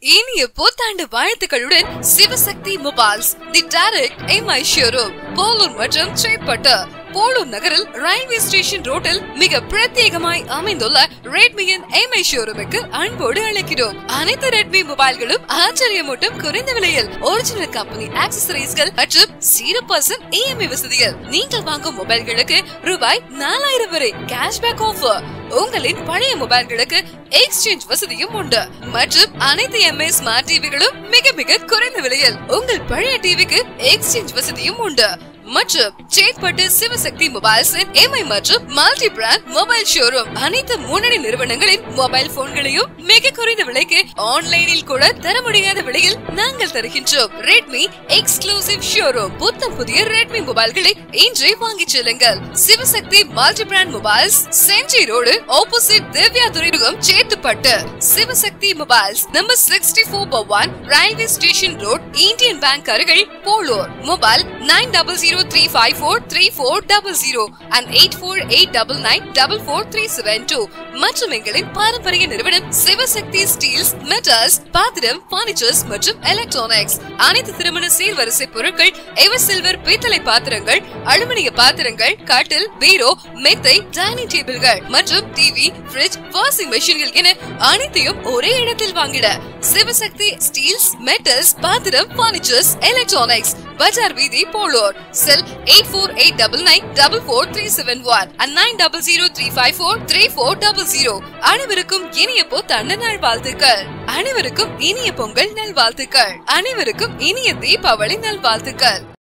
இனிய புத்தாண்டு வாழ்த்துக்களுடன் Sivasakthi mobiles the direct MI showroom Polur மற்றும் சேப்பட்டு போலூர் நகரில் ரயில்வே ஸ்டேஷன் ரோட்டில் மிக பிரத்யேகமாய் அமைந்துள்ள ரெட்மியின் எம்ஐ ஷோரூமுக்கு அன்போடு அழைக்கிறோம் அனைத்து ரெட்மி மொபைல்களும் ஆச்சரியமூட்டும் குறைந்த விலையில் ஒரிஜினல் கம்பெனி ஆக்சசரிஸ்கள் மற்றும் ஜீரோ பர்சன்ட் இஎம்ஐ வசதிகள் நீங்கள் வாங்கும் மொபைல்களுக்கு ரூபாய் நாலாயிரம் வரை கேஷ்பேக் ஆஃபர் உங்களின் பழைய மொபைல்களுக்கு எக்ஸ்சேஞ்ச் வசதியும் உண்டு மற்றும் அனைத்து எம்ஐ ஸ்மார்ட் டிவிகளும் மிக மிக குறைந்த விலையில் உங்கள் பழைய டிவிக்கு எக்ஸ்சேஞ்ச் வசதியும் உண்டு மற்றும் சேத்பட்டு சிவசக்தி மொபைல்ஸின் எம்ஐ மற்றும் மல்டி பிராண்ட் மொபைல் ஷோரூம் அனைத்து முன்னணி நிறுவனங்களின் மொபைல் போன்களையும் மிக குறைந்த விலைக்கு ஆன்லைனில் கூட தர முடியாத விலையில் நாங்கள் தருகின்றோம் ரெட்மி எக்ஸ்க்ளூசிவ் ஷோரூம் புத்தம் புதிய ரெட்மி மொபைல்களை இன்றே வாங்கிச் செல்லுங்கள் Sivasakthi multi brand mobiles Gingee road opposite Divya துறைமுகம் Chetpet Sivasakthi mobiles number sixty four one railway station road Indian bank அருகில் Polur mobile nine double zero three five four three four double zero and eight four eight double nine double four three seven two மற்றும் எங்களின் பாரம்பரிய நிறுவனம் Sivasakthi steels metals பாத்திரம் furnitures மற்றும் electronics அனைத்து திருமண சீர்வரிசை பொருட்கள் எவர் சில்வர் பித்தளை பாத்திரங்கள் அலுமினிய பாத்திரங்கள் கட்டில் பீரோ மெத்தை டைனிங் டேபிள்கள் மற்றும் டிவி ஃபிரிட்ஜ் வாஷிங் மெஷின்கள் என அனைத்தையும் ஒரே இடத்தில் வாங்கிட சிவசக்தி ஸ்டீல்ஸ் மெட்டல்ஸ் பாத்திரம் பர்னிச்சர்ஸ் எலக்ட்ரானிக்ஸ் பஜார் வீதி Polur cell eight four eight double nine double four three seven one and nine double zero three five four three four double zero அனைவருக்கும் இனிய புத்தாண்டு நாள் வாழ்த்துக்கள் அனைவருக்கும் இனிய பொங்கல் நல்வாழ்த்துக்கள் அனைவருக்கும் இனிய தீபாவளி நல்வாழ்த்துக்கள்